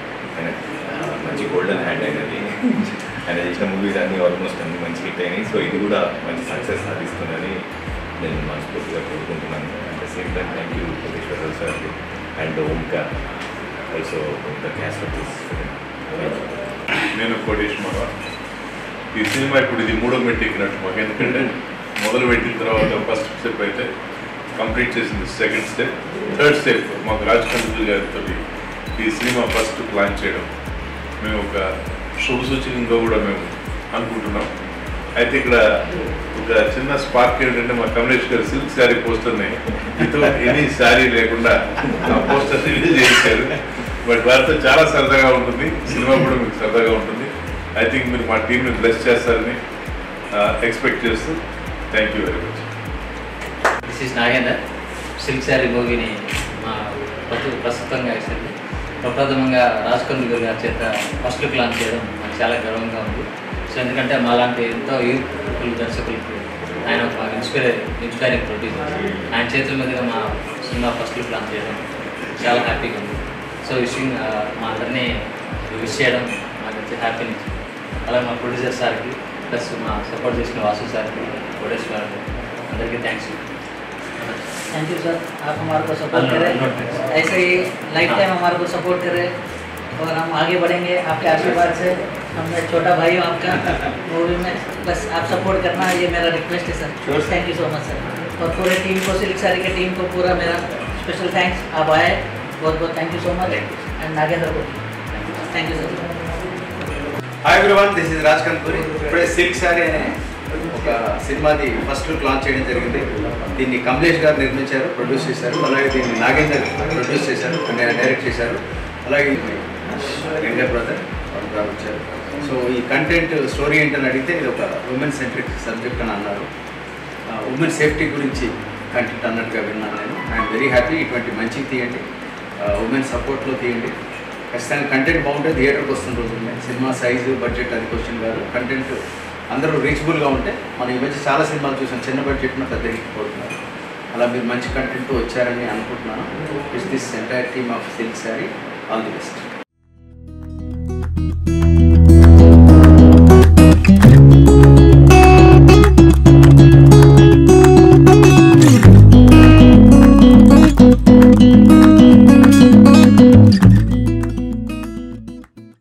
ఆయన ఆ, మంచి గోల్డెన్ హ్యాండ్ అయినది ఆయన చేసిన మూవీస్ అన్ని ఆల్మోస్ట్ అన్ని మంచి హిట్ అయినాయి సో ఇది కూడా మంచి సక్సెస్ సాధిస్తుందని నేను మనస్ఫూర్తిగా కోరుకుంటున్నాను at the same time thank you Koteswararao sir and ఓంకా also the cast of this నేను కోటేశ్వరరావు ఈ సినిమా ఇప్పుడు ఇది మూడో మెట్టు ఎక్కినట్టు మాకు ఎందుకంటే మొదలు పెట్టిన తర్వాత ఫస్ట్ స్టెప్ అయితే కంప్లీట్ చేసింది సెకండ్ స్టెప్ థర్డ్ స్టెప్ మాకు రాజ్ కందులు గారితో ఈ సినిమా ఫస్ట్ ప్లాన్ చేయడం మేము ఒక శుభ సూచకంగా కూడా మేము అనుకుంటున్నాం అయితే ఇక్కడ ఒక చిన్న స్పార్క్ ఏంటంటే మా కమలేష్ గారు సిల్క్ శారీ పోస్టర్ని వితౌట్ ఎనీ శారీ లేకుండా ఆ పోస్టర్ రిలీజ్ చేశారు బట్ వారితో చాలా సరదాగా ఉంటుంది సినిమా కూడా మీకు సరదాగా ఉంటుంది ఐ థింక్ మీరు మా టీంని బ్లెస్ చేస్తారని ఎక్స్పెక్ట్ చేస్తూ thank you very much this is Nagender silk sari మూవీని మా ప్రస్తు ప్రస్తుతంగా వేసింది ప్రప్రథమంగా రాజ్ కందుకూర్ గారి చేత ఫస్ట్ లుక్ లాంచ్ చేయడం నాకు చాలా గర్వంగా ఉంది సో ఎందుకంటే మాలాంటి ఎంతో యూత్ఫుల్ దర్శకులకు ఆయన ఒక ఇన్స్పైర్ ఇన్స్పైరింగ్ ప్రొడ్యూసర్ ఆయన చేతుల మీదుగా మా సినిమా ఫస్ట్ లుక్ లాంచ్ చేయడం చాలా హ్యాపీగా ఉంది సో విషింగ్ మా అందరినీ విష్ చేయడం నాకు వచ్చి హ్యాపీని అలాగే మా ప్రొడ్యూసర్ సార్కి ప్లస్ మా సపోర్ట్ చేసిన వాసు సార్కి కోటేశ్వర అందరికీ థ్యాంక్స్ थैंक यू सर आप हमारे को सपोर्ट करें ऐसे ही लाइफ टाइम हमारे को सपोर्ट करें और हम आगे बढ़ेंगे आपके आशीर्वाद से हमने छोटा भाई हूँ आपका मूवी में बस आप सपोर्ट करना ये मेरा रिक्वेस्ट है sir thank you so much sir और पूरे टीम को सिल्क सारी के टीम को पूरा मेरा स्पेशल थैंक्स आप आए बहुत बहुत thank you so much and Nagendra को thank you sir hi everyone this is Raj Kandukuri ఇప్పుడే సిల్క్ శారీ అనే ఒక సినిమాది ఫస్ట్ లుక్ లాంచ్ చేయడం జరిగింది దీన్ని కమలేష్ గారు నిర్మించారు ప్రొడ్యూస్ చేశారు అలాగే దీన్ని నాగేందర్ ప్రొడ్యూస్ చేశారు డైరెక్ట్ చేశారు అలాగే యంగర్ బ్రదర్ గారు వచ్చారు సో ఈ కంటెంట్ స్టోరీ ఏంటని అడిగితే ఇది ఒక ఉమెన్ సెంట్రిక్ సబ్జెక్ట్ అని అన్నారు ఉమెన్ సేఫ్టీ గురించి కంటెంట్ అన్నట్టుగా విన్నాను నేను ఐఎమ్ వెరీ హ్యాపీ ఇటువంటి మంచి తీయండి ఉమెన్ సపోర్ట్లో తీయండి ఖచ్చితంగా కంటెంట్ బాగుంటే థియేటర్కి వస్తున్న రోజులు ఉన్నాయి సినిమా సైజు బడ్జెట్ అది క్వశ్చన్ కాదు కంటెంట్ అందరూ రీచబుల్గా ఉంటే మనం ఈ మధ్య చాలా సినిమాలు చూసాం చిన్న బడ్జెట్ను పెద్ద హిట్ కోరుతున్నారు అలా మీరు మంచి కంటెంట్ వచ్చారని అనుకుంటున్నాను is this entire team of silk sari all the best